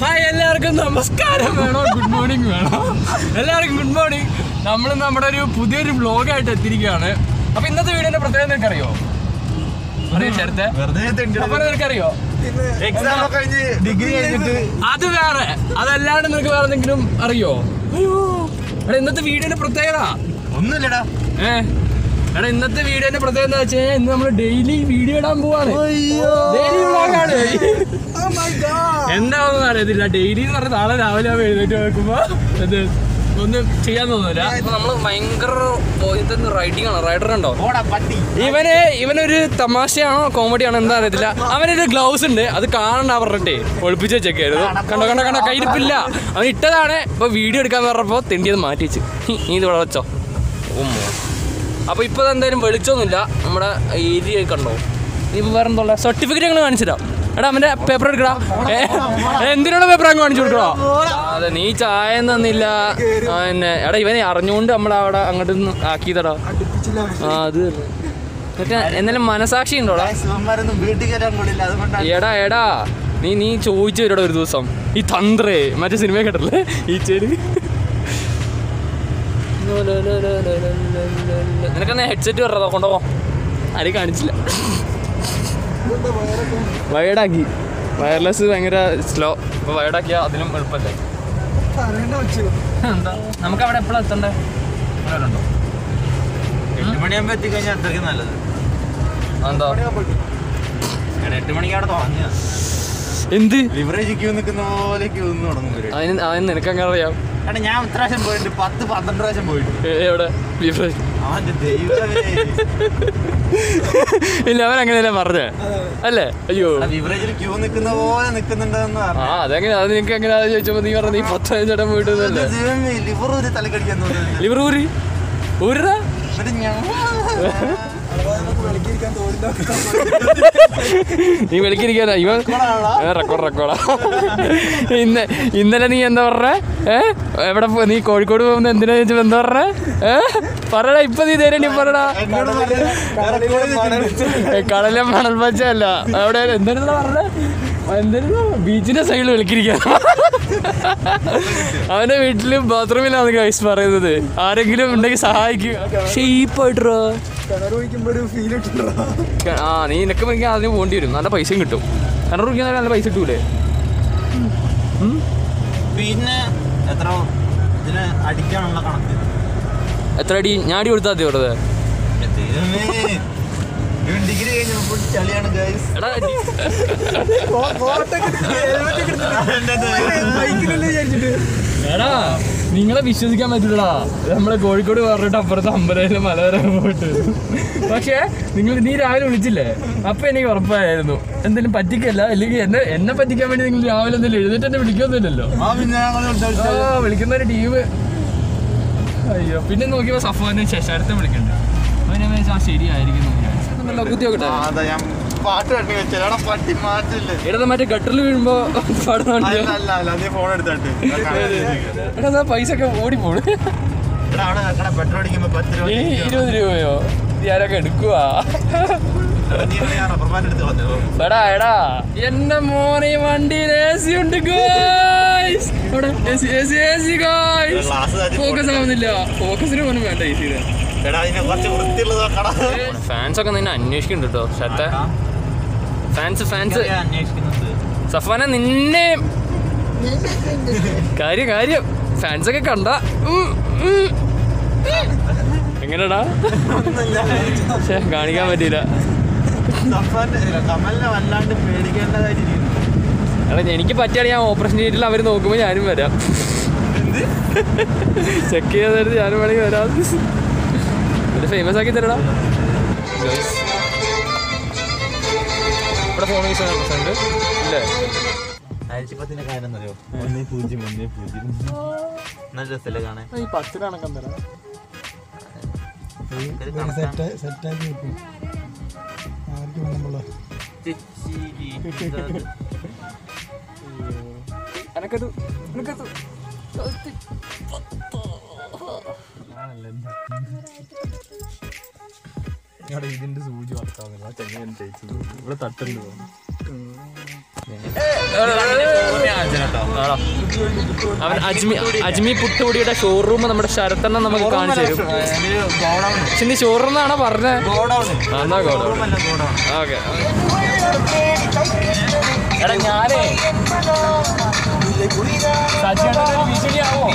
Hi എല്ലാവർക്കും നമസ്കാരം വേണോ ഗുഡ് മോർണിംഗ് വേണോ എല്ലാവർക്കും ഗുഡ് മോർണിംഗ് നമ്മൾ നമ്മുടെ ഒരു പുതിയൊരു വ്ലോഗായിട്ട് എത്തിയിരിക്കുകയാണ് അപ്പൊ ഇന്നത്തെ വീഡിയോന്റെ പ്രത്യേകത നിനക്കറിയോ അറിയോ ചേർത്തെ വെറുതെ അപ്പൊ നിനക്കറിയോ എക്സാം ഒക്കെ കഴിഞ്ഞ് ഡിഗ്രി കഴിഞ്ഞിട്ട് അത് വേറെ അതല്ലാണ്ട് നിനക്ക് വേറെ എന്തെങ്കിലും അറിയോ അയ്യോ എടാ ഇന്നത്തെ വീഡിയോന്റെ പ്രത്യേകത ഒന്നുമില്ലടാ ഏ എടാ ഇന്നത്തെ വീഡിയോന്റെ പ്രത്യേകത എന്താ വെച്ചാൽ ഇന്ന് നമ്മൾ ഡെയിലി വീഡിയോ ഇടാൻ പോവാണ് ഡെയിലി വ്ലോഗാണ് എന്താണെന്ന് അറിയത്തില്ല ഡെയിലി എന്ന് പറഞ്ഞ നാളെ രാവിലെ ആവുമ്പോ എഴുന്നേറ്റ് നോക്കുമ്പോ ഇത് ഒന്നും ചെയ്യാൻ തോന്നില്ല അപ്പൊ നമ്മള് ഭയങ്കര റൈഡിങ് ആണ് റൈഡർ ഉണ്ടോ ഓടാ പട്ടി ഇവന് ഇവനൊരു തമാശയാണോ കോമഡിയാണോ എന്താ അറിയത്തില്ല അവനൊരു ഗ്ലൗസ് ഉണ്ട് അത് കാണണ്ട പറഞ്ഞിട്ടേ ഒളിപ്പിച്ച് വെച്ചേക്കായിരുന്നു കണ്ടോ കണ്ടോ കണ്ടോ കയ്യിരിപ്പില്ല അവൻ ഇട്ടതാണ് ഇപ്പൊ വീഡിയോ എടുക്കാൻ പറഞ്ഞപ്പോ തെണ്ടിയത് മാറ്റി വെച്ച് ഹി, നീ ഇത് ഇവിടെ വെച്ചോ ഉമ്മോ അപ്പൊ ഇപ്പൊ എന്തായാലും വെളിച്ചൊന്നുമില്ല നമ്മുടെ ഏരിയ കണ്ടോ നീ ഇപ്പൊ വേറെ എന്താ സർട്ടിഫിക്കറ്റ് ഞങ്ങൾ കാണിച്ചു തരാം എടാ അവന്റെ പേപ്പർ എടുക്കടാ ഏ, എന്തിനാണ് പേപ്പർ അങ്ങ് കാണിച്ചു കൊടുക്കണോ അതെ നീ ചായ തന്നില്ല ആ, പിന്നെ എടാ ഇവനെ അറിഞ്ഞുകൊണ്ട് നമ്മളവിടെ അങ്ങോട്ട് ആക്കിയതടാ ആ അത് തന്നെ. എന്നിട്ട് എന്നാലും മനസാക്ഷി ഉണ്ടോടാ ശിവന്മാരൊന്നും വീട്ടിൽ കയറാൻ കൊള്ളില്ല അതുകൊണ്ടാണ് എടാ എടാ നീ നീ ചോദിച്ചു വരോടാ ഒരു ദിവസം ഈ തന്ത്രേ മറ്റേ സിനിമ കേട്ടല്ലേ ഈ ചേരി നിനക്കെന്നാ ഹെഡ്സെറ്റ് പറഞ്ഞതോ കൊണ്ടുപോ ആരും കാണിച്ചില്ല വയർഡാക്കി വയർലെസ് ഭയങ്കര സ്ലോ ഇപ്പൊ വയർഡാക്കിയാ അതിലും എളുപ്പമല്ലേ എന്താ നമുക്ക് അവിടെ എപ്പോഴാണ് എത്തണ്ടേ ഉണ്ടോ എട്ട് മണിയാകുമ്പോ എത്തിക്കഴിഞ്ഞാൽ അത്രയ്ക്ക് നല്ലത് എന്താ എടാ, എട്ട് മണിക്ക് അവിടെ തുടങ്ങിയ എന്ത് ലിവറേജ് ക്യൂ നിൽക്കുന്ന പോലെ ക്യൂ നിന്ന് തുടങ്ങും പരിപാടി. അതിന് അതിന് നിനക്ക് അങ്ങനെ അറിയാം എടാ ഞാൻ ഇത്രാവശ്യം പോയിട്ടുണ്ട് പത്ത് പന്ത്രണ്ട് പ്രാവശ്യം പോയിട്ടുണ്ട് എ- എവിടെ ബീഫ് അവന്റെ ദൈവമേ ഇല്ല അവൻ അങ്ങനെയല്ല പറഞ്ഞേ അല്ലേ അയ്യോ ബിവറേജിൽ ക്യൂ നിൽക്കുന്ന പോലെ നിൽക്കുന്നുണ്ടെന്ന് ആ പറഞ്ഞു അതെങ്ങനെ അത് നിനക്ക് എങ്ങനെ അത് ചോദിച്ചപ്പോ നീ പറഞ്ഞു നീ പത്ത് ചേട്ടൻ പോയിട്ടല്ലേ ദൈവമേ ലിവർ ഒരു തലക്കടിക്കാൻ തോന്നുന്നു ലിവർ ഊരി ഊരടാ എന്നിട്ട് ഞാൻ നീ വിളിക്കിരിക്കാനാ ഇവൻ റെക്കോർഡ് റെക്കോർഡാ ഇന്ന ഇന്നലെ നീ എന്താ പറഞ്ഞേ ഏ എവിടെ പോ- നീ കോഴിക്കോട് പോകുന്ന എന്തിനാ ചോദിച്ചപ്പോ എന്താ പറഞ്ഞേ ഏ പറടാ ഇപ്പൊ നീ തരണി പറടാ എന്നോട് ഏ, കടലിലെ മണൽ പച്ചല്ല അവിടെ എന്തായിരുന്നു പറഞ്ഞേ എന്തായിരുന്നു ബീച്ചിന്റെ സൈഡിൽ വിളിക്കിരിക്കാൻ അവന്റെ വീട്ടില് ബാത്റൂമിലാണ് ഗൈസ് പറയുന്നത് ആരെങ്കിലും ഉണ്ടെങ്കിൽ സഹായിക്കുക ഷെയ്പ്പായിട്ടോ ആ നീ നിനക്ക് ഭയങ്കര അതിന് പോകേണ്ടി വരും നല്ല പൈസയും കിട്ടും കിണർ കുടിക്കാൻ നല്ല പൈസ കിട്ടൂലേ പിന്നെ എത്ര ഇതിന് അടിക്കാനുള്ള കണക്ക് എത്ര അടി ഞാൻ അടി കൊടുത്താൽ മതി വെറുതെ ദൈവമേ ഇവൻ ഡിഗ്രി കഴിഞ്ഞപ്പോൾ ചളിയാണ് ഗൈസ് എടാ എടാ നിങ്ങളെ വിശ്വസിക്കാൻ പറ്റില്ലടാ നമ്മളെ കോഴിക്കോട് പറഞ്ഞിട്ട് അപ്പുറത്ത് അമ്പലയിലെ മല വരെ പോയിട്ട് പക്ഷേ നിങ്ങൾ നീ രാവിലെ വിളിച്ചില്ലേ അപ്പൊ എനിക്ക് ഉറപ്പായിരുന്നു എന്തെങ്കിലും പറ്റിക്കല്ല അല്ലെങ്കിൽ എന്നെ എന്നെ പറ്റിക്കാൻ വേണ്ടി നിങ്ങൾ രാവിലെ എന്തെങ്കിലും എഴുതിട്ട് എന്നെ വിളിക്കൊന്നുമില്ലല്ലോ ആ പിന്നെ ഞങ്ങൾ ആ വിളിക്കുന്ന ഒരു ടീം അയ്യോ പിന്നെ നോക്കിയപ്പോ സഫാനെ ശശാരത്തെ വിളിക്കണ്ടേ അവനെ വിചാരിച്ചു, ആ ശരിയായിരിക്കും എന്ന് വിചാരിച്ചു. ഒന്നല്ല, കുത്തി നോക്കട്ടെ അതാ ഞാൻ പാട്ട് കട്ടി വെച്ചാൽ പട്ടി മാറ്റില്ലേ എടാ മറ്റേ ഗട്ടറിൽ വീഴുമ്പോ പാടുന്ന വണ്ടിയോ അല്ല അല്ല അല്ല നീ ഫോൺ എടുത്തോട്ട് എടാ എന്നാ പൈസ ഒക്കെ ഓടിപ്പോണ് എടാ അവിടെ കട പെട്രോൾ അടിക്കുമ്പോ പത്ത് രൂപ ഈ ഇരുപത് രൂപയോ ഇത് ആരൊക്കെ എടുക്കുവാ നീ ഞാൻ റബ്ബർ ബാൻഡ് എടുത്ത് കളഞ്ഞോ എടാ എടാ എന്റെ മോനെ ഈ വണ്ടിയിൽ എ സി ഉണ്ട് ഗോയ്സ് അവിടെ A C A C A C guys glass താഴ്ത്തി ഫോക്കസ് ആവുന്നില്ല ഫോക്കസിന് പോലും വേണ്ട എ സിയുടെ എടാ ഇതിനെ കുറച്ച് വൃത്തിയുള്ളത് കട ഫാൻസ് ഒക്കെ നിന്നെ അന്വേഷിക്കുന്നുണ്ട് കേട്ടോ ഷർട്ട് ഫാൻസ് ഫാൻസ് അന്വേഷിക്കുന്നുണ്ട് സഫാന നിന്നെ കാര്യം കാര്യം ഫാൻസ് ഒക്കെ കണ്ട ഉം, ഉം. എങ്ങനെടാ ശ്ശെ, കാണിക്കാൻ പറ്റിയില്ല സഫാന്റെ കമലിനെ വല്ലാണ്ട് പേടിക്കേണ്ടതായിട്ട് എടാ എനിക്ക് പറ്റിയാണ് ഞാൻ ഓപ്പറേഷൻ തിയേറ്ററിൽ അവർ നോക്കുമ്പോൾ ഞാനും വരാം ചെക്ക് ചെയ്തിട്ട് ഞാനും വേണമെങ്കിൽ വരാം ഒരു ഫേമസ് ആക്കി തരടാ Guys. ഇവിടെ ഫോൺ യൂസ് ചെയ്യാൻ പ്രശ്നമുണ്ട് ഇല്ലേ ആഴ്ചപ്പത്തിന്റെ കാര്യം എന്നറിയോ ഒന്നേ പൂജ്യം ഒന്നേ പൂജ്യം നല്ല രസല്ലേ കാണാൻ ഈ പത്തിനാണക്കം തരാം ഇത് കണക്കാ- സെറ്റ് സെറ്റാക്കി വെക്കും ആർക്കും നമ്മള് ചിച്ചിരി. എനക്കത് എനക്കത് ഇവിടെ ഇതിന്റെ സൂചി വർക്കാവുന്നില്ല ചെങ്ങനെ തേച്ചത് ഇവിടെ തട്ടല്ലോ ഫോൺ ഞാൻ അയച്ചു കേട്ടോ. ആണോ അവൻ അജ്മി അജ്മി പുട്ടുപൊടിയുടെ ഷോറൂം നമ്മുടെ ശരത്തെണ്ണം നമുക്ക് കാണിച്ചു തരും ഗോഡൗൺ പക്ഷെ നീ ഷോറൂം എന്നാണോ പറഞ്ഞത് ഗോഡൗൺ ആ, എന്നാ ഗോഡൗൺ ഷോറൂമല്ല ഗോഡൗൺ ഓക്കെ എടാ ഞാനേ സച്ചിയായിട്ടൊരു ഭീഷണിയാവോ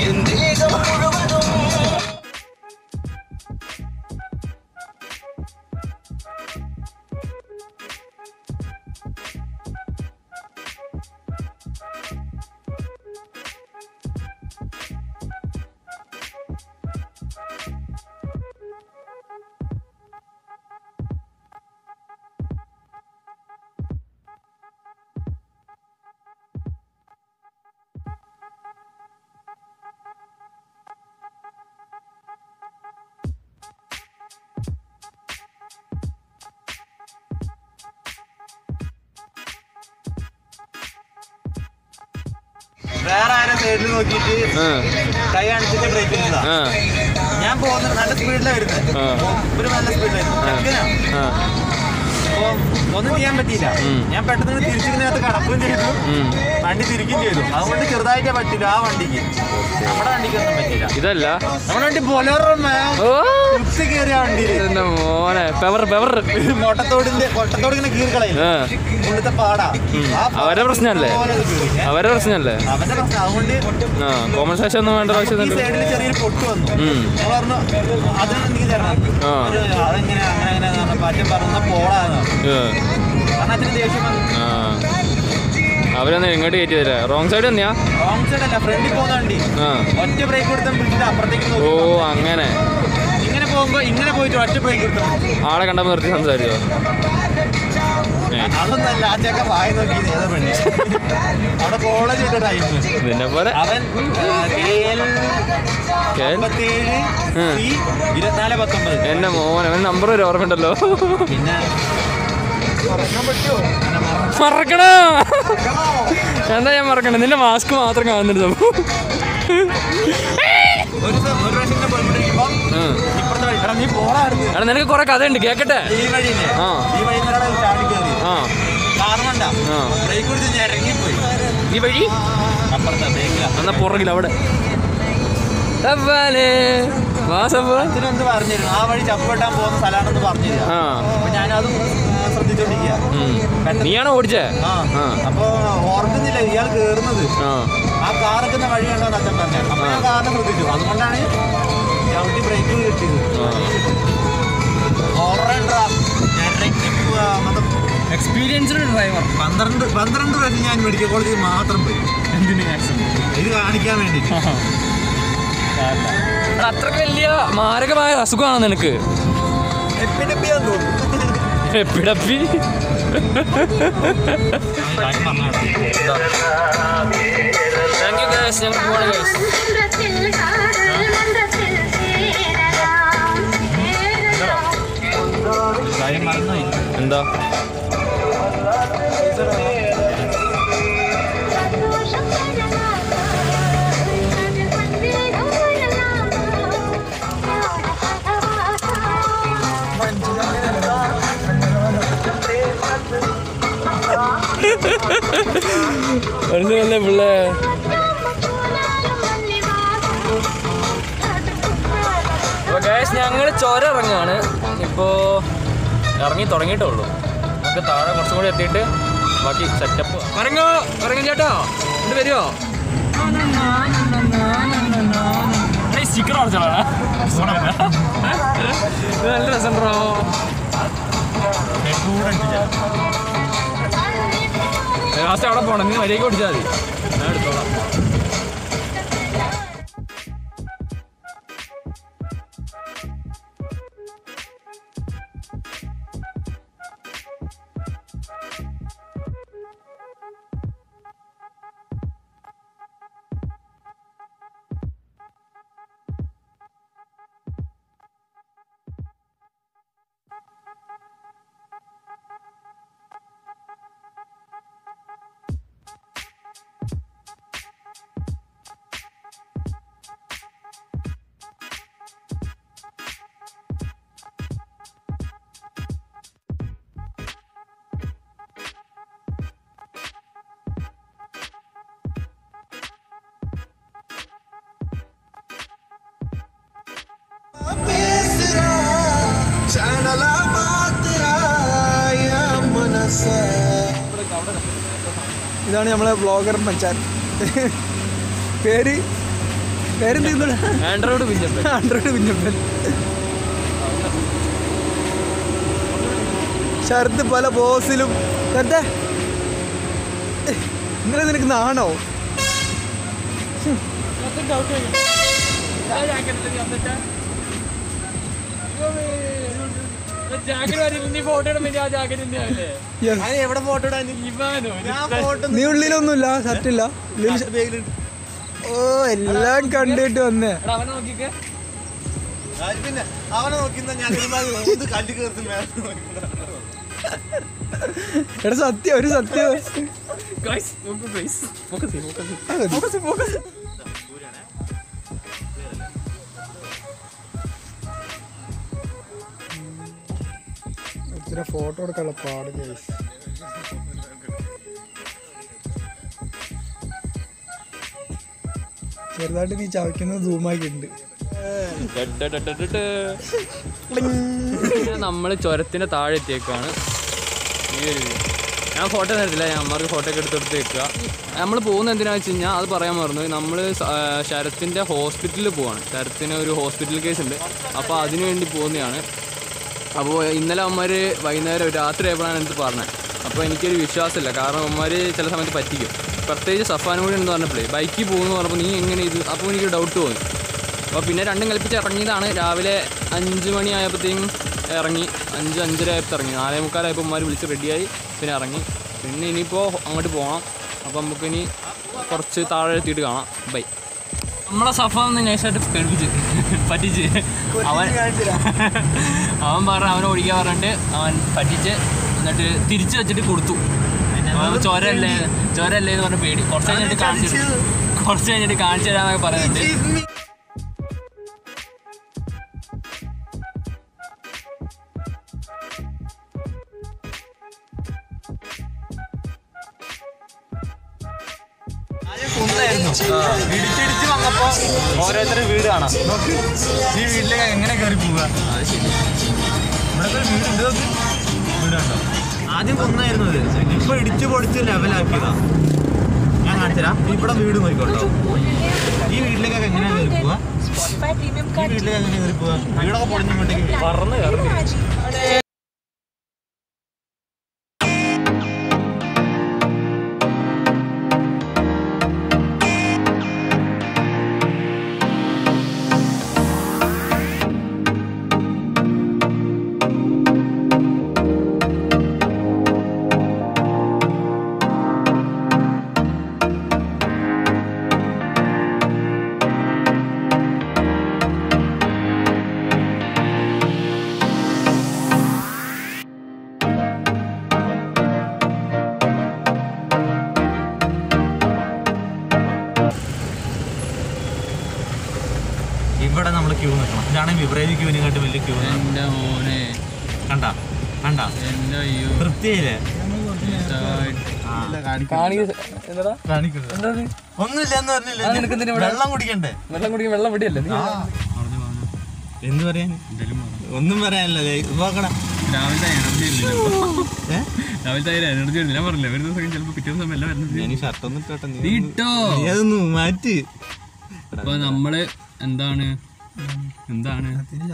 വേറെ ആരും സൈഡിൽ നോക്കിയിട്ട് കൈ കാണിച്ചിട്ട് ബ്രേക്ക് ചെയ്തതാ ആ ഞാൻ പോകുന്നത് നല്ല സ്പീഡിലാണ് വരുന്നത് ആ. ഒരു നല്ല സ്പീഡിലായിരുന്നു ചെക്കനാ ആ അപ്പൊ ഒന്നും ചെയ്യാൻ പറ്റിയില്ല ഉം. ഞാൻ പെട്ടെന്ന് തിരിച്ചിനകത്ത് കടക്കുകയും ചെയ്തു ഉം. വണ്ടി തിരിക്കുകയും ചെയ്തു അതുകൊണ്ട് ചെറുതായിട്ടേ പറ്റില്ല ആ വണ്ടിക്ക് നമ്മുടെ വണ്ടിക്ക് ഒന്നും പറ്റില്ല ഇതല്ല നമ്മുടെ വണ്ടി ബൊലേറോ ഓ കുത്തി കയറിയ വണ്ടിയിൽ എന്റെ മോനെ പെവർ പെവർ മൊട്ടത്തോടിന്റെ കൊട്ടത്തോട് ഇങ്ങനെ കീറിക്കളയില്ല ആ ഉള്ളിത്തെ പാടാ ആ പാട അവരുടെ പ്രശ്നമല്ലേ? പോലെ അത് കീറി. ഏ? അവരുടെ പ്രശ്നമല്ലേ അവന്റെ പ്രശ്നം അതുകൊണ്ട് ആ കോമ്പൻസേഷൻ ഒന്നും വേണ്ട ഈ ആവശ്യമൊന്നുമില്ല സൈഡിൽ ചെറിയൊരു പൊട്ട് വന്നു ഉം. ഞാൻ പറഞ്ഞു അതിന് എനിക്ക് തരണം ആ. ഒരു അതെങ്ങനെ അങ്ങനെ അങ്ങനെ എന്ന് പറഞ്ഞപ്പോ അച്ഛൻ പറഞ്ഞ പോടാന്ന് ഏ, കാരണം അച്ഛന് ദേഷ്യം വന്നു ആ അവരൊന്ന് ഇങ്ങോട്ട് കയറ്റി തരാ റോങ് സൈഡ് തന്നെയാ റോങ് സൈഡ് അല്ല ഫ്രണ്ടിൽ പോകുന്ന വണ്ടി ആ ഒറ്റ ബ്രേക്ക് കൊടുത്താൽ പിടിച്ചിട്ട് അപ്പുറത്തേക്ക് ഓ നോക്കി അങ്ങനെ ഇങ്ങനെ പോകുമ്പോ ഇങ്ങനെ പോയിട്ട് ഒറ്റ ബ്രേക്ക് കൊടുത്താൽ ആളെ കണ്ടപ്പോൾ നിർത്തി സംസാരിച്ചോ ഏ, അതൊന്നല്ല ആ ചെക്ക വായി നോക്കി ഏതാ പെണ്ണി അവിടെ കോളേജ് വിട്ട ടൈം നിന്നെ പോലെ അവൻ കെ എൽ KL? അമ്പത്തേഴ് ഉം. സി ഇരുപത്തിനാല് പത്തൊമ്പത് എന്റെ മോൻ അവൻ നമ്പർ ഒരു ഓർമ്മയുണ്ടല്ലോ പിന്നെ മറക്കണോ എന്താ ഞാൻ മറക്കണേ നിന്റെ മാസ്ക് മാത്രം കാണുന്നുണ്ട് ഒരു ദിവസം ഒരു പ്രാവശ്യം ഇങ്ങനെ പോയിക്കൊണ്ടിരിക്കുമ്പോ ഇപ്പുറത്തെ വഴി എടാ നീ പോടായിരുന്നു എടാ നിനക്ക് കുറെ കഥയുണ്ട് കേക്കട്ടെ ഈ വഴിയില്ലേ ആ. ഈ വഴി നിന്നാണ് ചാടി കയറി ആ കാറുകൊണ്ട ആ. ബ്രേക്ക് കൊടുത്ത് ഞാൻ ഇറങ്ങിപ്പോയി ഈ വഴി അപ്പുറത്തെ ബ്രേക്കില എന്നാ പുറകിൽ അവിടെ സബ്ബാനെ. വാ സബ്ബ. അച്ഛനെന്ത് പറഞ്ഞിരുന്നു ആ വഴി ചപ്പുവെട്ടാൻ പോകുന്ന സ്ഥലമാണെന്ന് പറഞ്ഞില്ല ആ അപ്പൊ ഞാനതും ആ, ശ്രദ്ധിച്ചോണ്ടിരിക്കുക ഉം. പെട്ടെന്ന് നീയാണോ ഓടിച്ചേ ആ ആ. അപ്പൊ ഓർക്കുന്നില്ല ഇയാൾ കേറുന്നത് ആ ആ കാർ എത്തുന്ന വഴി കണ്ടോ അച്ഛൻ പറഞ്ഞു അപ്പൊ ഞാൻ കാറിനെ ശ്രദ്ധിച്ചു അതുകൊണ്ടാണ് ചവിട്ടി ബ്രേക്ക് കിട്ടിയത് ആ. ഓൾറൈഡറാ ഇറങ്ങി പോവാ. അങ്ങനത്തെ എക്സ്പീരിയൻസ്ഡ് ഡ്രൈവർ പന്ത്രണ്ട് പന്ത്രണ്ട് പ്രാവശ്യം ഞാൻ മെഡിക്കൽ കോളേജിൽ മാത്രം പോയി എന്തിനു ആക്സിഡന്റ് ഇത് കാണിക്കാൻ വേണ്ടിട്ട് അത്രക്ക് വലിയ മാരകമായ അസുഖമാണ് നിനക്ക് എപ്പിനെപ്പിയാന്ന് തോന്നുന്നു പിടപ്പി താങ്ക് യു ഗൈസ് ഞങ്ങൾ പോവാണ് ഗൈസ് മന്ത്രത്തിൽ കാതൽ മന്ത്രത്തിൽ ചേരലാം ചേരലാം കാര്യം മറന്നുപോയി എന്താ സന്തോഷം തരലാം അത് മന്ത്രിതം വരലാം മനസ്സിലല്ലേ പിള്ളേ അപ്പോൾ ഗൈസ് ഞങ്ങൾ ചോര ഇറങ്ങുകയാണ് ഇപ്പോൾ ഇറങ്ങി തുടങ്ങിയിട്ടേ ഉള്ളൂ നമുക്ക് താഴെ കുറച്ചും കൂടി എത്തിയിട്ട് ബാക്കി സെറ്റപ്പ് ഇറങ്ങോ ഇറങ്ങും ചേട്ടാ ഇത് വരുമോ സ്റ്റിക്കർ അടച്ചോളാ നല്ല രസമുണ്ടോ ലാസ്റ്റ് അവിടെ പോകണം നീ വരികയ്ക്ക് ഓടിച്ചാൽ മതി ഞാൻ എടുത്തോളാം ഇതാണ് നമ്മളെ ബ്ലോഗർ മച്ചാൻ പേര് പേരെന്ത് ആൻഡ്രോയിഡ് പിഞ്ചപ്പൻ ആൻഡ്രോയിഡ് കുഞ്ഞപ്പൻ ശരത്ത് പല ബോസിലും ശരത്തെ ഇന്നലെ നിനക്ക് നാണോ Yes. എവിടെ ഫോട്ടോ ഇടാൻ ഞാൻ ഫോട്ടോ നീ ഉള്ളിലൊന്നുമില്ല ഷർട്ടില്ല ഉള്ളിൽ ഓ എല്ലാം കണ്ടിട്ട് വന്നേ അവനെ നോക്കിക്കേ പിന്നെ അവനെ നോക്കുന്ന ഞാൻ ഒരുപാട് കല്ല് കയറി എടാ സത്യം ഒരു സത്യം ഗൈസ് നോക്കൂ ഗൈസ് ഫോക്കസ് ചെയ്യ് ഫോക്കസ് ആ, മതി. ഇത്തിരി ഫോട്ടോ എടുക്കാനുള്ള പാട് കേസ് ചെറുതായിട്ട് നീ ചവയ്ക്കുന്നത് സൂമാക്കിയിട്ടുണ്ട് നമ്മൾ ചുരത്തിന്റെ താഴെ എത്തിയേക്കാണ് ഈ ഒരു view. ഞാൻ ഫോട്ടോ തരത്തില്ല ഞാൻ അമ്മമാർക്ക് ഫോട്ടോ ഒക്കെ എടുത്തെടുത്ത് വെക്കുക നമ്മൾ പോകുന്ന എന്തിനാണെന്ന് വെച്ച് കഴിഞ്ഞാൽ അത് പറയാൻ മറന്നു നമ്മൾ ശരത്തിൻ്റെ ഹോസ്പിറ്റലിൽ പോവാണ് ശരത്തിന് ഒരു ഹോസ്പിറ്റൽ കേസ് ഉണ്ട് അപ്പോൾ അതിനു വേണ്ടി പോകുന്നതാണ് അപ്പോൾ ഇന്നലെ അവന്മാർ വൈകുന്നേരം രാത്രി ആയപ്പോഴാണ് എനിക്ക് പറഞ്ഞത് അപ്പോൾ എനിക്കൊരു വിശ്വാസമില്ല കാരണം അവന്മാർ ചില സമയത്ത് പറ്റിക്കും പ്രത്യേകിച്ച് സഫാനും കൂടി എന്ന് പറഞ്ഞപ്പോഴേ ബൈക്കിൽ പോകുന്നു പറഞ്ഞപ്പോൾ നീ എങ്ങനെ ഇത് അപ്പോൾ എനിക്ക് ഡൗട്ട് തോന്നി അപ്പോൾ പിന്നെ രണ്ടും കൽപ്പിച്ച് ഇറങ്ങിയതാണ് രാവിലെ അഞ്ച് മണി ആയപ്പോഴത്തേക്കും ഇറങ്ങി അഞ്ച് അഞ്ചര ആയപ്പോൾ ഇറങ്ങി നാലേ മുക്കാലായപ്പോൾ ഉമ്മാർ വിളിച്ച് റെഡിയായി പിന്നെ ഇറങ്ങി പിന്നെ ഇനിയിപ്പോൾ അങ്ങോട്ട് പോകണം അപ്പോൾ നമുക്കിനി കുറച്ച് താഴെ എത്തിയിട്ട് കാണാം ബൈ നമ്മളെ സഫ ഒന്ന് നൈസായിട്ട് പേടിപ്പിച്ച് പറ്റിച്ച് അവൻ അവൻ പറഞ്ഞ അവനെ ഒഴിക്കാൻ പറഞ്ഞിട്ട് അവൻ പറ്റിച്ച് എന്നിട്ട് തിരിച്ചു വെച്ചിട്ട് കൊടുത്തു അവൻ ചോരല്ലേ ചോരല്ലേ എന്ന് പറഞ്ഞ പേടി കുറച്ച് കഴിഞ്ഞിട്ട് കാണിച്ചു കുറച്ച് കഴിഞ്ഞിട്ട് കാണിച്ചു തരാന്നൊക്കെ പറയുന്നുണ്ട് കുന്നായിരുന്നു ഇടിച്ചിടിച്ച് വന്നപ്പോ ഓരോരുത്തരുടെ വീട് കാണാം നോക്ക് ഈ വീട്ടിലേക്ക് എങ്ങനെ കയറി പോവുക ഇവിടെ ഒരു വീടുണ്ട് നോക്ക് വീടുണ്ടോ ആദ്യം കുന്നായിരുന്നു ഇത് ഇപ്പൊ ഇടിച്ചു പൊടിച്ച് ലെവലാക്കിയതാ ഞാൻ കാണിച്ചുതരാം ഇവിടെ വീട് നോക്കിക്കോട്ടോ ഈ വീട്ടിലേക്കൊക്കെ എങ്ങനെയാ കയറി പോവുക ഈ വീട്ടിലേക്ക് എങ്ങനെ കയറി പോവുക വീടൊക്കെ പൊടിഞ്ഞിങ്ങോട്ടേക്ക് പറന്ന് കയറി ഇവിടെ നമ്മൾ ക്യൂ നിൽക്കണം ഇതാണ് വിബ്രേജ് ക്യൂവിനെക്കാട്ടും വലിയ ക്യൂ എൻ്റെ മോനെ കണ്ട കണ്ട എൻ്റെ അയ്യോ തൃപ്തിയായില്ലേ ഒന്നുമില്ല എന്ന് പറഞ്ഞില്ല വെള്ളം കുടിക്കണ്ടേ വെള്ളം കുടിക്കും വെള്ളം വിടിയല്ലേ നീ എന്ത് പറയാൻ ഒന്നും പറയാനില്ല ദേ, നോക്കണം രാവിലത്തെ എനർജി ഇല്ല ഏ? രാവിലത്തെ എനർജി ഇല്ല ഞാൻ പറഞ്ഞില്ല ഒരു ദിവസം ചിലപ്പോൾ പിറ്റേ ദിവസം എല്ലാം വരുന്നത് ഞാൻ ഈ ഷർട്ട് ഒന്നും ഇട്ടോട്ടെ നീ നീ ഒന്ന്- ഇട്ടോ നീ അതൊന്ന് മാറ്റി അപ്പൊ നമ്മള് എന്താണ് എന്താണ്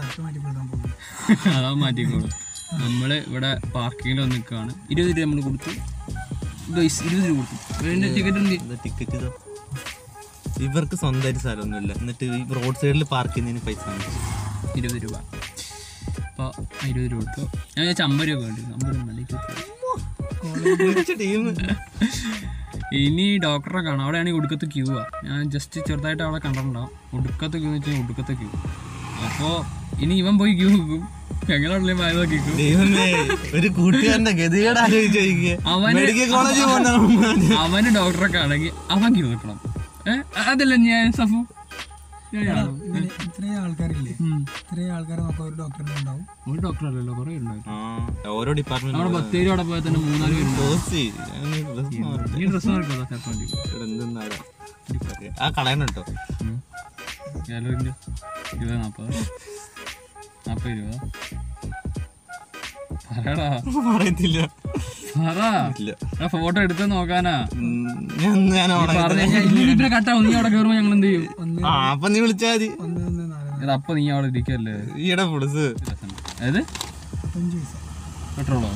അതാ മാറ്റിക്കോളൂ നമ്മള് ഇവിടെ പാർക്കിങ്ങിൽ വന്ന് നിൽക്കുകയാണ് ഇരുപത് രൂപ നമ്മൾ കൊടുത്തു ഗൈസ് ഇരുപത് രൂപ കൊടുത്തു അതിന്റെ ടിക്കറ്റ് എന്ത് ടിക്കറ്റ് ഇതോ ഇവർക്ക് സ്വന്തമായിട്ട് സ്ഥലമൊന്നുമില്ല എന്നിട്ട് ഈ റോഡ് സൈഡിൽ പാർക്ക് ചെയ്യുന്നതിന് പൈസ വാങ്ങിച്ചു. ഇരുപത് രൂപ അപ്പോൾ ഇരുപത് രൂപ കൊടുത്തു ഞാൻ വിചാരിച്ചു അമ്പത് രൂപ വേണ്ടി അമ്പത് രൂപ മതി മികച്ച ടീം ഇനി ഡോക്ടറെ കാണാം അവിടെയാണെങ്കിൽ ഒടുക്കത്തെ ക്യൂ ആ ഞാൻ ജസ്റ്റ് ചെറുതായിട്ട് അവിടെ കണ്ടിട്ടുണ്ടാവും ഒടുക്കത്തെ ക്യൂ എന്ന് വെച്ചാൽ ഒടുക്കത്തെ ക്യൂ അപ്പോൾ ഇനി ഇവൻ പോയി ക്യൂ വെക്കും ഞങ്ങളുള്ളിൽ മായ നോക്കിക്കും ദൈവമേ ഒരു കൂട്ടുകാരന്റെ ഗതികേട് ആലോചിച്ച് ചോദിക്കുക അവന് മെഡിക്കൽ കോളേജിൽ പോകുന്ന അവന് ഡോക്ടറെ കാണെങ്കിൽ അവൻ ക്യൂ നിൽക്കണം ഏ അതല്ല ഞാൻ സഫു ഞാനാണോ? ഇത്രയും ആൾക്കാരില്ലേ ഉം. ഇത്രയും ആൾക്കാരെ നോക്കാൻ ഒരു ഡോക്ടറിനെ ഉണ്ടാവും ഒരു ഡോക്ടർ അല്ലല്ലോ കുറേ ഉണ്ടായിരുന്നു ആ, ഓരോ ഡിപ്പാർട്ട്മെന്റ് നമ്മുടെ ബത്തേരി അവിടെ പോയാൽ തന്നെ മൂന്നാല് പേരുണ്ട് ഈ ഡ്രസ്സ് മാറിക്കോളാം ചേർക്കാൻ ആ കളയണം കേട്ടോ ഗാലറിൻ്റെ ഇരുപത് നാൽപ്പത് നാൽപ്പത് ഇരുപത് പറയടാ പറയത്തില്ല ഫോട്ടോ എടുത്ത് നോക്കാനാ ഞാൻ ഞാൻ അവിടെ പറഞ്ഞ കട്ടാവും നീ അവിടെ കയറുമ്പോ ഞങ്ങൾ എന്ത് ചെയ്യും ആ അപ്പൊ നീ വിളിച്ചാ മതി ഒന്ന് ഒന്ന് നാല് ഇത് അപ്പൊ നീ അവിടെ ഇരിക്കല്ലേ ഈടെ പുളിസ് ഏത് അഞ്ച് പൈസ പെട്രോളോ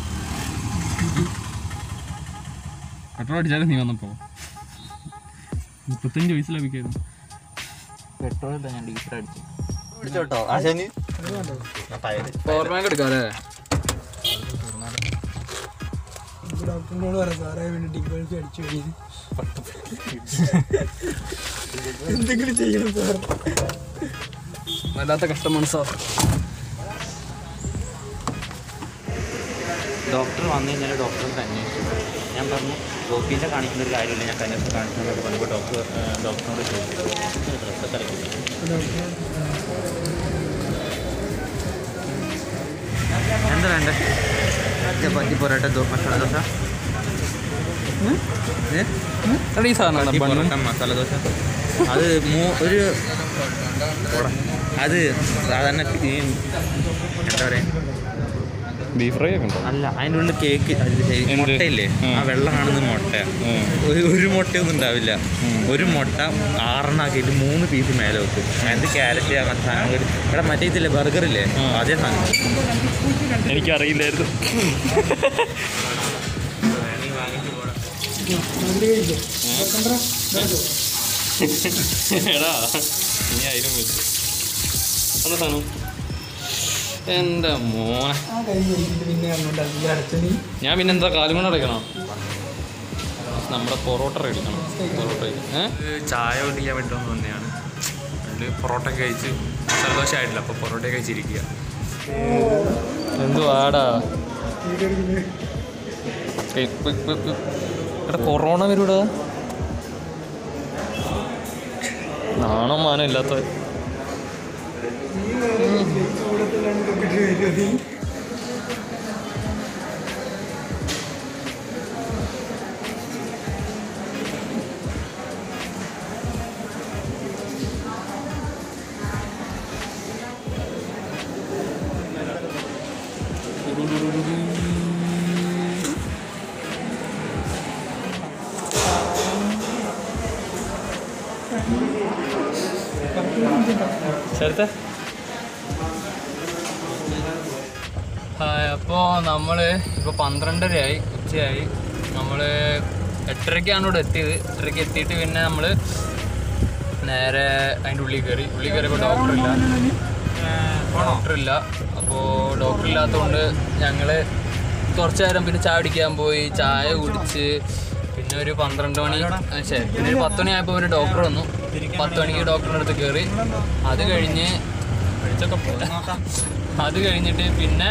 പെട്രോൾ അടിച്ചാലും നീ വന്നപ്പോ മുപ്പത്തഞ്ച് പൈസ ലഭിക്കായിരുന്നു പെട്രോൾ ഞാൻ ഡീസൽ അടിച്ചു വിളിച്ചോട്ടോ ആശാനി പവർ ബാങ്ക് എടുക്കാം അല്ലേ ഡോക്ടറിനോട് പറയാം സാറേ വേണ്ടി ഡിഗോൾസ് അടിച്ചു കഴിഞ്ഞു എന്തെങ്കിലും ചെയ്യണം സാർ വല്ലാത്ത കഷ്ടമാണ് സാർ ഡോക്ടർ വന്നു കഴിഞ്ഞാൽ ഡോക്ടറെ അന്വേഷിച്ചു ഞാൻ പറഞ്ഞു ഗോപിൻ്റെ കാണിക്കുന്ന ഒരു കാര്യമില്ല ഞാൻ കന്യാസ് കാണിക്കുന്നതൊക്കെ പറഞ്ഞപ്പോൾ ഡോക്ടർ ഡോക്ടറിനോട് ചോദിച്ചു ഡ്രസ്സൊക്കെ ഇറക്കി എന്താ വേണ്ടേ ചപ്പാത്തി പൊറോട്ട ദോ- മസാല ദോശ ഏ? ഈ സാധനം ചപ്പാത്തി പൊറോട്ട മസാല ദോശ അത് മൂ- ഒരു പോടാ. അത് സാധാരണ ഈ എന്താ പറയുക ബീഫ് ഫ്രൈ ഒക്കെ ഉണ്ടോ അല്ല അതിൻ്റെ ഉള്ളിൽ കേക്ക് അതിൽ ശരി- മുട്ടയില്ലേ ആ വെള്ള കാണുന്നത് മുട്ട ഒരു ഒരു മുട്ടയൊന്നും ഉണ്ടാവില്ല ഒരു മുട്ട ആറെണ്ണാക്കിയിട്ട് മൂന്ന് പീസ് മേലെ വെക്കും അതിന്റെ ക്യാരറ്റ് അങ്ങനത്തെ സാധനങ്ങൾ ഇവിടെ മറ്റേ ഇതില്ലേ ബർഗർ ഇല്ലേ അതേ സാധനം എനിക്കറിയില്ലായിരുന്നു എടാ നീ ആയിരം വെച്ചു എന്താ സാധനം എൻ്റെ മോനെ ആ കൈ കഴിഞ്ഞിട്ട് പിന്നെ അങ്ങോട്ട് അതിൽ അടച്ചു നീ ഞാൻ പിന്നെ എന്താ കാലും കൊണ്ട് അടയ്ക്കണം നമ്മുടെ പൊറോട്ട അടിക്കണം പൊറോട്ട ഏഹ് ചായ കുടിക്കാൻ പറ്റുമെന്ന് തന്നെയാണ് അതിൽ പൊറോട്ട കഴിച്ച് സന്തോഷം ആയിട്ടില്ല അപ്പോൾ പൊറോട്ട കഴിച്ചിരിക്കുക എന്തുവാടാ എടാ കൊറോണ വരൂടാ നാണം മാനം ഇല്ലാത്ത ചേർത്തെ ഹായ് അപ്പോൾ നമ്മൾ ഇപ്പോൾ പന്ത്രണ്ടരയായി ഉച്ചയായി നമ്മൾ എട്ടരയ്ക്കാണ് ഇവിടെ എത്തിയത് എട്ടരയ്ക്ക് എത്തിയിട്ട് പിന്നെ നമ്മൾ നേരെ അതിൻ്റെ ഉള്ളിൽ കയറി ഉള്ളിൽ കയറിയപ്പോൾ ഡോക്ടറില്ല ഡോക്ടറില്ല അപ്പോൾ ഡോക്ടർ ഇല്ലാത്തതുകൊണ്ട് ഞങ്ങൾ കുറച്ച് നേരം പിന്നെ ചായ കുടിക്കാൻ പോയി ചായ കുടിച്ച് പിന്നെ ഒരു പന്ത്രണ്ട് മണി ആ, ശരി പിന്നെ ഒരു പത്ത് മണി ആയപ്പോൾ ഒരു ഡോക്ടർ വന്നു പത്ത് മണിക്ക് ഡോക്ടറിൻ്റെ അടുത്ത് കയറി അത് കഴിഞ്ഞ് വിളിച്ചൊക്കെ പോയി. അത് കഴിഞ്ഞിട്ട് പിന്നെ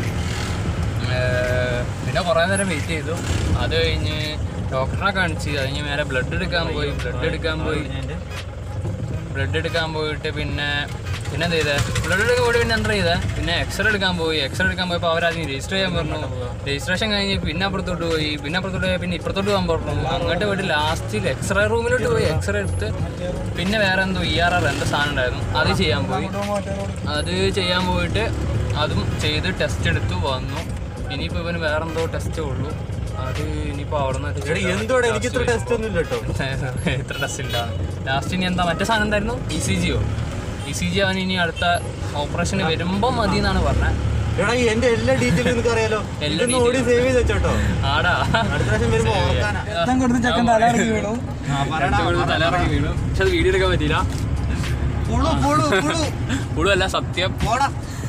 ഏർ, പിന്നെ കുറേ നേരം വെയിറ്റ് ചെയ്തു അത് കഴിഞ്ഞ് ഡോക്ടറിനെ കാണിച്ച് അത് കഴിഞ്ഞ് നേരെ ബ്ലഡ് എടുക്കാൻ പോയി ബ്ലഡ് എടുക്കാൻ പോയി ബ്ലഡ് എടുക്കാൻ പോയിട്ട് പിന്നെ പിന്നെ എന്ത് ചെയ്തേ ബ്ലഡ് എടുക്കാൻ പോയിട്ട് പിന്നെ എന്താ ചെയ്തേ പിന്നെ എക്സ്റേ എടുക്കാൻ പോയി എക്സ്റേ എടുക്കാൻ പോയപ്പോൾ അവരാദ്യം രജിസ്റ്റർ ചെയ്യാൻ പറഞ്ഞു രജിസ്ട്രേഷൻ കഴിഞ്ഞ് പിന്നെ അപ്പുറത്തോട്ട് പോയി പിന്നെ അപ്പുറത്തോട്ട് പോയി പിന്നെ ഇപ്പുറത്തോട്ട് പോകാൻ പറഞ്ഞു അങ്ങോട്ട് പോയിട്ട് ലാസ്റ്റിൽ എക്സ്റേ റൂമിലോട്ട് പോയി എക്സ്റേ എടുത്ത് പിന്നെ വേറെ എന്തോ ഇ ആർ ആർ എന്തോ സാധനം ഉണ്ടായിരുന്നു അത് ചെയ്യാൻ പോയി അത് ചെയ്യാൻ പോയിട്ട് അതും ചെയ്ത് ടെസ്റ്റ് എടുത്തു വന്നു ഇനിയിപ്പോൾ ഇവന് വേറെ എന്തോ ടെസ്റ്റേ ഉള്ളൂ അത് ഇനിയിപ്പോൾ അവിടെ നിന്ന് എന്തോടെ എനിക്ക് ഇത്ര ടെസ്റ്റ് ഒന്നും ഇല്ല കേട്ടോ ഇത്ര ടെസ്റ്റ് ഇല്ല ലാസ്റ്റ് ഇനി എന്താ മറ്റേ സാധനം എന്തായിരുന്നു E C Jio E C G അവൻ ഇനി അടുത്ത ഓപ്പറേഷന് വരുമ്പോൾ മതി എന്നാണ് പറഞ്ഞത് എടാ ഈ എന്റെ എല്ലാ ഡീറ്റെയിലും നിനക്ക് അറിയാലോ എല്ലാ ഇതൊന്ന് ഓടി സേവ് ചെയ്ത് വെച്ചോട്ടോ ആടാ അടുത്ത പ്രാവശ്യം വരുമ്പോ ഓർക്കാനാ രക്തം കൊടുത്ത് ചെക്കൻ തലയിറങ്ങി വീണു രണ്ടും കൂടി തലയിറങ്ങി വീണു പക്ഷെ അത് വീഡിയോ എടുക്കാൻ പറ്റിയില്ല പുളു പുളു പുളു പുളുവല്ല സത്യം പോടാ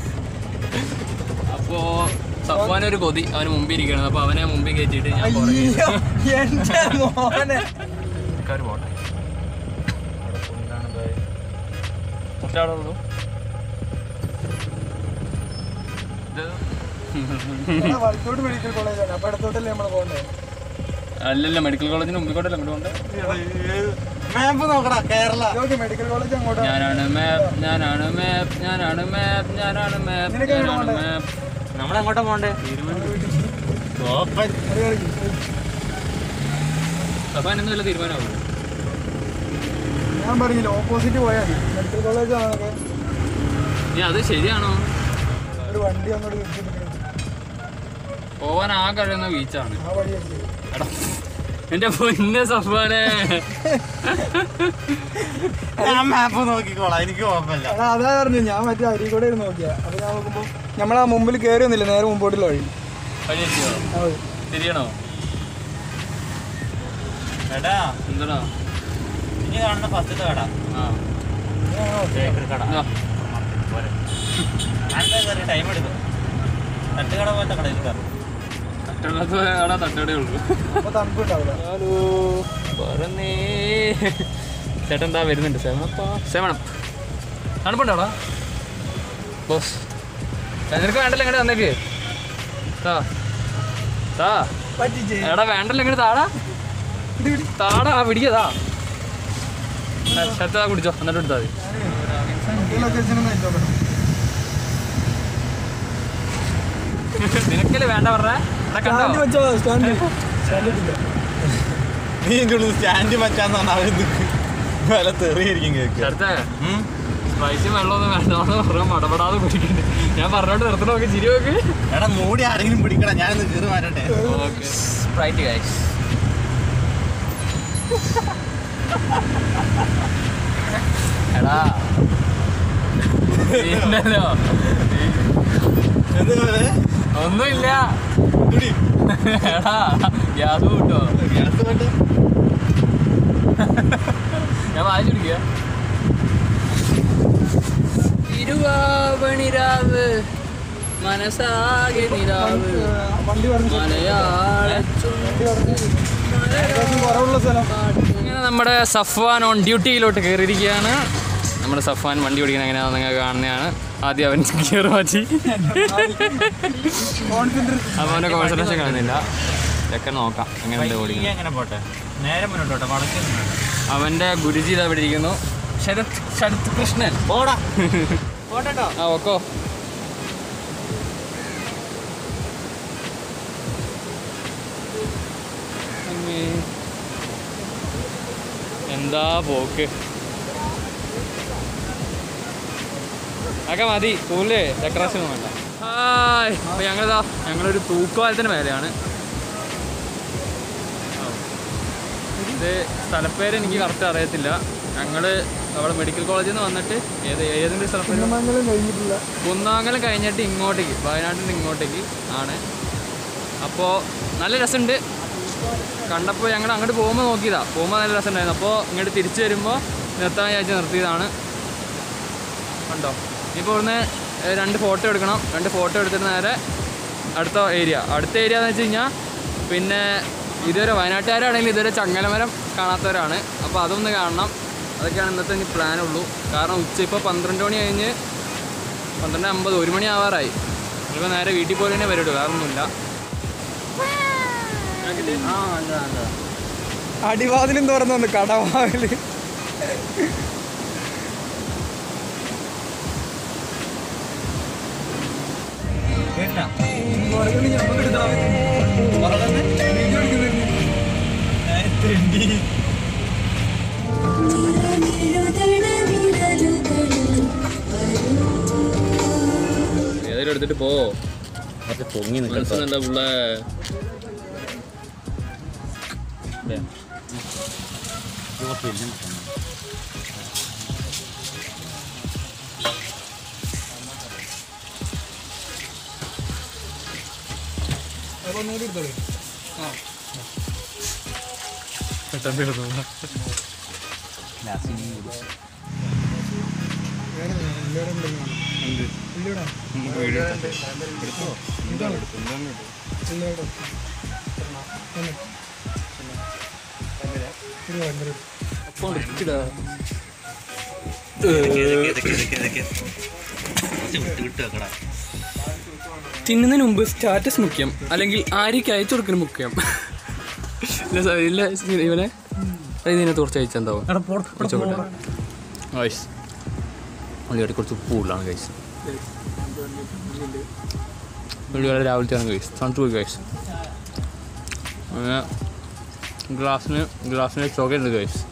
അപ്പോ സഫ്വാനൊരു കൊതി അവന് മുമ്പിൽ ഇരിക്കണം അപ്പൊ അവനെ മുമ്പിൽ കയറ്റിയിട്ട് ഞാൻ പുറകെ അയ്യോ എന്റെ മോനെ ആൾക്കാർ പോട്ടെ ഒറ്റയാളേ ഉള്ളൂ എടാ, വലത്തോട്ട് മെഡിക്കൽ കോളേജാണ് അപ്പൊ ഇടത്തോട്ടല്ലേ നമ്മള് പോകണ്ടേ അല്ലല്ല മെഡിക്കൽ കോളേജിന് മുമ്പിൽ കൂടെ അങ്ങോട്ട് കൊണ്ട് മാപ്പ് നോക്കടാ കേരള ഇതൊക്കെ മെഡിക്കൽ കോളേജ് അങ്ങോട്ടാണ് ഞാനാണ് മാപ്പ് ഞാനാണ് മാപ്പ് ഞാനാണ് മാപ്പ് ഞാനാണ് മാപ്പ് നിനക്ക് എവിടെ ഞാനാണ് പോണ്ടേ? മാപ്പ് നമ്മളെങ്ങോട്ടാ പോണ്ടേ ഓപ്പൺ സഫാൻ ഒന്നും വല്ല തീരുമാനമാകും ഞാൻ പറഞ്ഞില്ല ഓപ്പോസിറ്റ് പോയാൽ മതി മെഡിക്കൽ കോളേജ് ആണൊക്കെ നീ അത് ശരിയാണോ ഒരു വണ്ടി അങ്ങോട്ട് വിളിച്ചെടുക്കണം പോവാൻ ആ കഴിയുന്ന ബീച്ചാണ് ആ വഴിയുണ്ട് എടാ എന്റെ പൊന്നെ സഫാനെ ഞാൻ മാപ്പ് നോക്കിക്കോളാം എനിക്ക് കുഴപ്പമില്ല എടാ അതാ പറഞ്ഞു ഞാൻ മറ്റേ അരി കൂടെ ഇരുന്ന് നോക്കിയാ അപ്പൊ ഞാൻ നോക്കുമ്പോ നമ്മളാ മുമ്പിൽ കയറി ഒന്നില്ല നേരെ മുമ്പോട്ടുള്ള വഴി വഴി എത്തിയോ ആ വഴി. തിരിയണോ എടാ എന്താ ഇനി കാണുന്ന ഫസ്റ്റത്തെ കട ആ ബേക്കറി കട ആ. പോരെ. ഞാനെന്താ കയറി ടൈം എടുക്കും തട്ടുകട പോലത്തെ കടയിൽ കയറും തട്ടുകടത്ത് അവിടെ തട്ടുകടേ ഉള്ളൂ അപ്പൊ തണുപ്പുണ്ടാവില്ല ഹലോ പറഞ്ഞേ ചേട്ടൻ എന്താ വരുന്നുണ്ട് സെവനപ്പാ സെവനപ്പ് തണുപ്പുണ്ടോടാ ബോസ് നിനക്ക് വേണ്ടല്ലോ ഇങ്ങോട്ട് വന്നേക്ക് താ താ പറ്റിച്ചേ എടാ വേണ്ടല്ലോ ഇങ്ങോട്ട് താടാ താടാ പിടിക്കതാ ശരത്താ കുടിച്ചോ എന്നിട്ട് എടുത്താൽ മതി ലൊക്കേഷൻ ഒന്ന് അയച്ചു നോക്കണം നിനക്കല്ലേ വേണ്ട പറഞ്ഞേ ഇവിടെ സ്റ്റാൻഡ് കണ്ടോ വെച്ചോ സ്റ്റാൻഡ് സ്റ്റാൻഡ് ഇട്ടില്ല നീ എൻ്റെ ഉള്ളിൽ സ്റ്റാൻഡ് മച്ചാന്ന് പറഞ്ഞാൽ അവർ വില തെറിയായിരിക്കും കേൾക്കുക ശരത്തേ സ്പൈസി വെള്ളമൊന്നും വേണ്ട പറഞ്ഞാൽ മടപടാതെ കുടിക്കണ്ട് ഞാൻ പറഞ്ഞോണ്ട് നിർത്തണ നോക്കി ചിരി നോക്ക് എടാ മൂടി ആരെങ്കിലും പിടിക്കടാ ഞാനൊന്ന് കയറി മാറ്റട്ടെ ഓക്കെ സ്പ്രൈറ്റ് ഗൈസ് എടാ ഇല്ലല്ലോ എന്തുപോലെ ഒന്നുമില്ല എടാ ഗ്യാസ് കൂട്ടോ ഗ്യാസ് വേണ്ട ഞാൻ വായിച്ചു പിടിക്കുക തിരുവാവണിരാവ് മനസ്സാകെ നിരാവ് വണ്ടി പറഞ്ഞു മലയാള കുറവുള്ള സ്ഥലം ഇങ്ങനെ നമ്മുടെ സഫ്വാൻ ഓൺ ഡ്യൂട്ടിയിലോട്ട് കയറിയിരിക്കുകയാണ് നമ്മുടെ സഫ്വാൻ വണ്ടി ഓടിക്കുന്നത് എങ്ങനെയാണെന്ന് നിങ്ങൾ കാണുന്നതാണ് ആദ്യം അവൻ ഗിയർ മാറ്റി കോൺസെൻട്രേറ്റ് അപ്പോൾ അവൻ്റെ കോൺസെൻട്രേഷൻ കാണുന്നില്ല ഇതൊക്കെ നോക്കാം എങ്ങനെയുണ്ട് നീ ഓടിക്കുന്നത് അങ്ങനെ പോട്ടെ നേരെ മുന്നോട്ടോട്ടെ വടക്കേ മുന്നോട്ട് അവൻ്റെ ഗുരുജി ഇതാ ഇവിടെ ഇരിക്കുന്നു ശരത് ശരത് കൃഷ്ണൻ പോടാ പോട്ടോ ആ ഓക്കോ അമ്മേ. എന്താ പോക്ക് ഒക്കെ മതി സ്കൂളില് ഡെക്കറേഷൻ ഒന്നും വേണ്ട ഹായ് അപ്പൊ ഞങ്ങളിതാ ഞങ്ങളൊരു തൂക്കുപാലത്തിന് മേലെയാണ് ഇത് സ്ഥലപ്പേര് എനിക്ക് കറക്റ്റ് അറിയത്തില്ല ഞങ്ങള് അവിടെ മെഡിക്കൽ കോളേജിൽ നിന്ന് വന്നിട്ട് ഏത് ഏതെങ്കിലും സ്ഥലപ്പേര് കുന്നമംഗലം കഴിഞ്ഞിട്ടില്ല കുന്നാങ്കലം കഴിഞ്ഞിട്ട് ഇങ്ങോട്ടേക്ക് വയനാട്ടിൽ നിന്ന് ഇങ്ങോട്ടേക്ക് ആണ് അപ്പോൾ നല്ല രസമുണ്ട് കണ്ടപ്പോൾ ഞങ്ങൾ അങ്ങോട്ട് പോകുമ്പോൾ നോക്കിയതാ പോകുമ്പോൾ നല്ല രസമുണ്ടായിരുന്നു അപ്പോൾ ഇങ്ങോട്ട് തിരിച്ചു വരുമ്പോൾ നിർത്താൻ വിചാരിച്ച് നിർത്തിയതാണ് കണ്ടോ ഇനിയിപ്പോൾ ഇവിടുന്ന് ഏഹ്, രണ്ട് ഫോട്ടോ എടുക്കണം രണ്ട് ഫോട്ടോ എടുത്തിട്ട് നേരെ അടുത്ത ഏരിയ അടുത്ത ഏരിയ എന്ന് വെച്ച് കഴിഞ്ഞാൽ പിന്നെ ഇതുവരെ വയനാട്ടുകാരാണെങ്കിൽ ഇതുവരെ ചങ്ങലമരം കാണാത്തവരാണ് അപ്പോൾ അതൊന്ന് കാണണം അതൊക്കെയാണ് ഇന്നത്തെ ഇനി പ്ലാൻ ഉള്ളൂ കാരണം ഉച്ച ഇപ്പോൾ പന്ത്രണ്ട് മണി കഴിഞ്ഞ് പന്ത്രണ്ട് അമ്പത് ഒരു മണി ആവാറായി ഇപ്പോൾ നേരെ വീട്ടിൽ പോയി തന്നെ വരുള്ളൂ വേറെ ഒന്നുമില്ല ആ എന്താ എന്താ അടിവാതിലും തുറന്നു വന്നു കടവാതില് കേട്ടാ ഏതായാലും എടുത്തിട്ട് പോ മറ്റേ പൊങ്ങി മനസ്സിലെന്താ പിള്ളേ പെട്ടെന്ന് എടുത്തോളാം അപ്പം എടുത്തിടാ തിന്നുന്നതിന് മുമ്പ് സ്റ്റാറ്റസ് മുഖ്യം അല്ലെങ്കിൽ ആര്യക്ക് അയച്ചു കൊടുക്കുന്ന മുഖ്യം ഇല്ല സ- ഇല്ല സി- ഇവനെ അത് ഇതിനകത്ത് കുറച്ച് അയച്ചെന്താവും ഗൈസ് ഉള്ളിയോടെ കുറച്ച് ഉപ്പ് കൂടുതലാണ് ഗൈസ് ഉള്ളിയോടെ രാവിലത്തെ ആണ് ഗൈസ് തണുത്ത് പോയി ഗൈസ് അങ്ങനെ ഗ്ലാസ്സിന് ഗ്ലാസ്സിന് ചോക്ലേറ്റ് ഉണ്ട് ഗൈസ്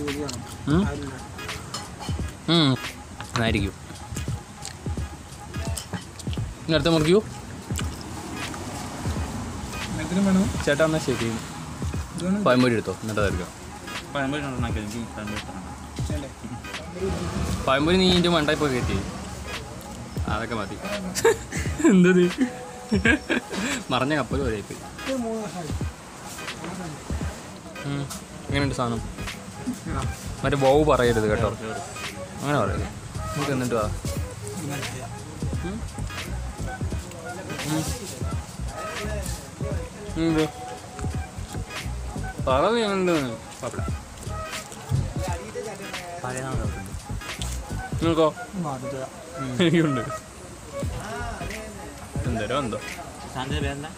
ആയിരിക്കും ഇനി അടുത്ത മുറിക്കൂ ഇതിനും വേണോ ചേട്ടാ എന്നാ ശരി ഇത് വേണം പഴംപൊരി എടുത്തോ എന്നിട്ട് എടുക്കാം പഴംപൊരി ഉണ്ടാക്കി എനിക്ക് പഴംപൊരി ഇഷ്ടമാണ്. അല്ലേ പഴംപൊരി നീ ഇതിൻ്റെ മണ്ടായി പോയി കയറ്റി അതൊക്കെ മതി എന്തത് മറഞ്ഞ കപ്പൽ പോലെ പോയി ഇത് മൂന്ന് ഹായ് എങ്ങനെയുണ്ട് സാധനം മറ്റേ ബൗ പറയരുത് കേട്ടോ അങ്ങനെ പറയരുത് നമുക്ക് എന്നിട്ട് വാ എന്ത് പറ നീ എന്ത് കുഴപ്പമില്ല പഴയതാണ് നോക്കുന്നത്. നിങ്ങൾക്കോ മാറുക എനിക്കുണ്ട് എന്തേരോ എന്തോ സാറിൻ്റെ പേരെന്താ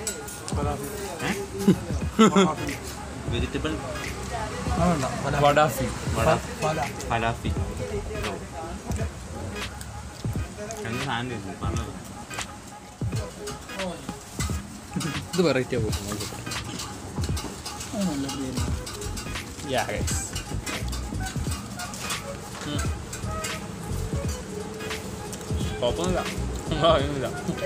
വെജിറ്റബിൾ വേണ്ട പല വടാഫി വട പല ഫലാഫി രണ്ട് സാധനം ചോദിച്ചു പറഞ്ഞത് ഇത് വെറൈറ്റി ആവും നല്ല ബിരിയാണി Yeah, guys. കുഴപ്പമൊന്നുമില്ല ആ, ഒന്നുമില്ല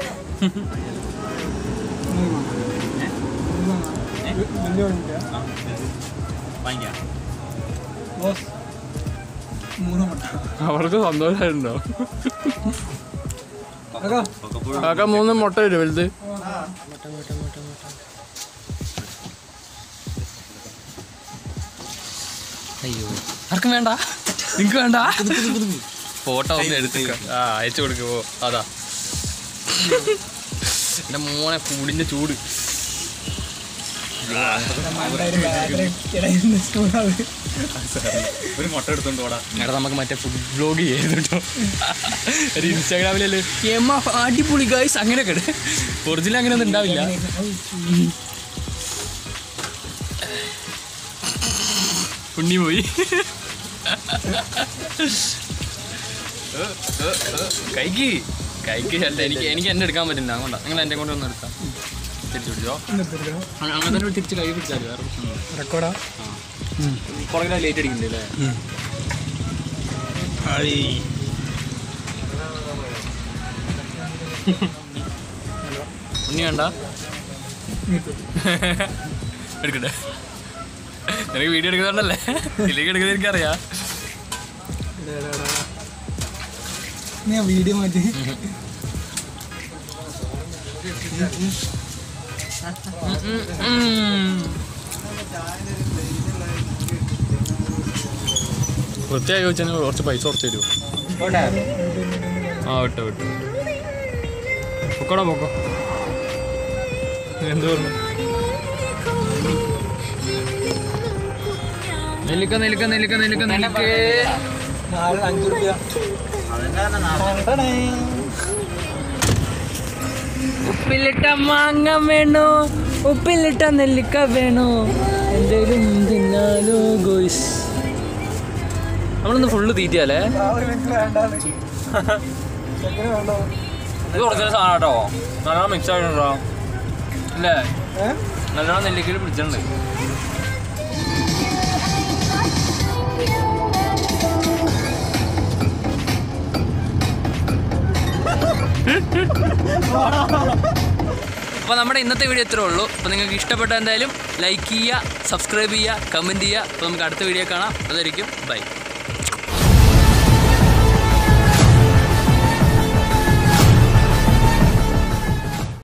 വലിയ വണ്ടിയാ ആ വാങ്ങിക്കാം ബോസ് മൂന്ന് മുട്ട അവർക്ക് സന്തോഷമായിട്ടുണ്ടോ അതാ കൊക്കപ്പുഴ കാക്ക മൂന്ന് മുട്ട വരും വലുത് അയ്യോ ആർക്കും വേണ്ട നിങ്ങക്ക് വേണ്ട ഫോട്ടോ ഒന്ന് എടുത്തേക്ക ആ അയച്ചു കൊടുക്കുവോ അതാ എന്റെ മോനെ കൂടിന്റെ ചൂട് ഒരു മുട്ട എടുത്തോണ്ട് പോടാ എടാ നമുക്ക് മറ്റേ ഫുഡ് ബ്ലോഗ് ചെയ്യായിരുന്നു കേട്ടോ ഒരു ഇൻസ്റ്റാഗ്രാമിലല്ലേ എമ്മ അടിപൊളി ഗൈസ് അങ്ങനെയൊക്കെ ഇട് ഒറിജിനൽ അങ്ങനെ ഒന്നും ഉണ്ടാവില്ല ഉണ്ണി പോയി കൈക്ക് കൈക്ക് അല്ല എനിക്ക് എനിക്ക് എന്നെ എടുക്കാൻ പറ്റില്ല അതുകൊണ്ടാ നിങ്ങൾ എൻ്റെ കൊണ്ട് ഒന്ന് എടുക്കാം തിരിച്ചു പിടിച്ചോ അങ്ങ- അങ്ങനെ തന്നെ തിരിച്ച് കൈ പിടിച്ചാൽ വേറെ പ്രശ്നമൊന്നുമില്ല റെക്കോർഡാ പുറകിലെ ലേറ്റ് അടിക്കണ്ടേ ഉണ്ണി വേണ്ട എടുക്കട്ടെ നിനക്ക് വീഡിയോ എടുക്കുന്നുണ്ടല്ലേ ഇതിലേക്ക് എടുക്കുന്നത് എനിക്കറിയാം നീ വീഡിയോ മാറ്റി വൃത്തിയായി ചോദിച്ചാൽ കുറച്ച് പൈസ കുറച്ച് തരുമോ ആ വിട്ടോ വിട്ടോ പൊക്കോടാ പൊക്കോ എന്ത് പറഞ്ഞു നെല്ലിക്ക നെല്ലിക്ക നെല്ലിക്ക നെല്ലിക്ക നെല്ലിക്ക നാല് അഞ്ച് റുപ്യ ഉപ്പിലിട്ട മാങ്ങ വേണോ ഉപ്പിലിട്ട നെല്ലിക്ക വേണോ എന്തേലും തിന്നാലോ ഗോയ്സ് നമ്മളിന്ന് ഫുള്ള് തീറ്റയല്ലേ ഒരു മിനിറ്റ് വേണ്ടാന്ന് ചെക്കന് വേണ്ടോ ഇത് ഒറിജിനൽ സാധനം കേട്ടോ നല്ലോണം മിക്സ് ആയിട്ടുണ്ടോ അല്ലേ ഏ നല്ലോണം നെല്ലിക്കയിൽ പിടിച്ചിട്ടുണ്ട് അപ്പോൾ നമ്മുടെ ഇന്നത്തെ വീഡിയോ ഇത്രേ ഉള്ളൂ അപ്പോൾ നിങ്ങൾക്ക് ഇഷ്ടപ്പെട്ട എന്തായാലും ലൈക്ക് ചെയ്യുക സബ്സ്ക്രൈബ് ചെയ്യുക കമൻറ്റ് ചെയ്യുക അപ്പോൾ നമുക്ക് അടുത്ത വീഡിയോ കാണാം അതായിരിക്കും ബൈ